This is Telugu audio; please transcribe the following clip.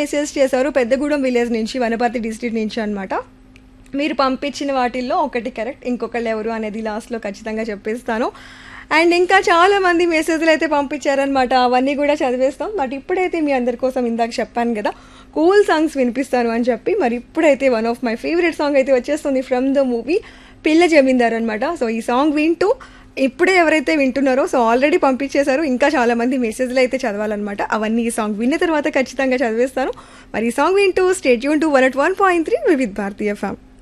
మెసేజ్ చేశారు పెద్దగూడెం విలేజ్ నుంచి వనపర్తి డిస్ట్రిక్ట్ నుంచి అనమాట మీరు పంపించిన వాటిల్లో ఒకటి కరెక్ట్ ఇంకొకళ్ళు ఎవరు అనేది లాస్ట్లో ఖచ్చితంగా చెప్పేస్తాను అండ్ ఇంకా చాలా మంది మెసేజ్లు అయితే పంపించారనమాట అవన్నీ కూడా చదివేస్తాం బట్ ఇప్పుడైతే మీ అందరి కోసం ఇందాక చెప్పాను కదా కూల్ సాంగ్స్ వినిపిస్తాను అని చెప్పి మరి ఇప్పుడైతే one of my favourite song అయితే వచ్చేస్తుంది ఫ్రమ్ ద మూవీ పిల్ల జమీందార్ అనమాట సో ఈ సాంగ్ వింటూ ఇప్పుడే ఎవరైతే వింటున్నారో సో ఆల్రెడీ పంపించేశారు ఇంకా చాలా మంది మెసేజ్లు అయితే చదవాలన్నమాట అవన్నీ ఈ సాంగ్ విన్న తర్వాత ఖచ్చితంగా చదివేస్తాను మరి ఈ సాంగ్ వింటూ స్టేట్ యూన్ to one at one point three with భారతీయ ఫ్యామ్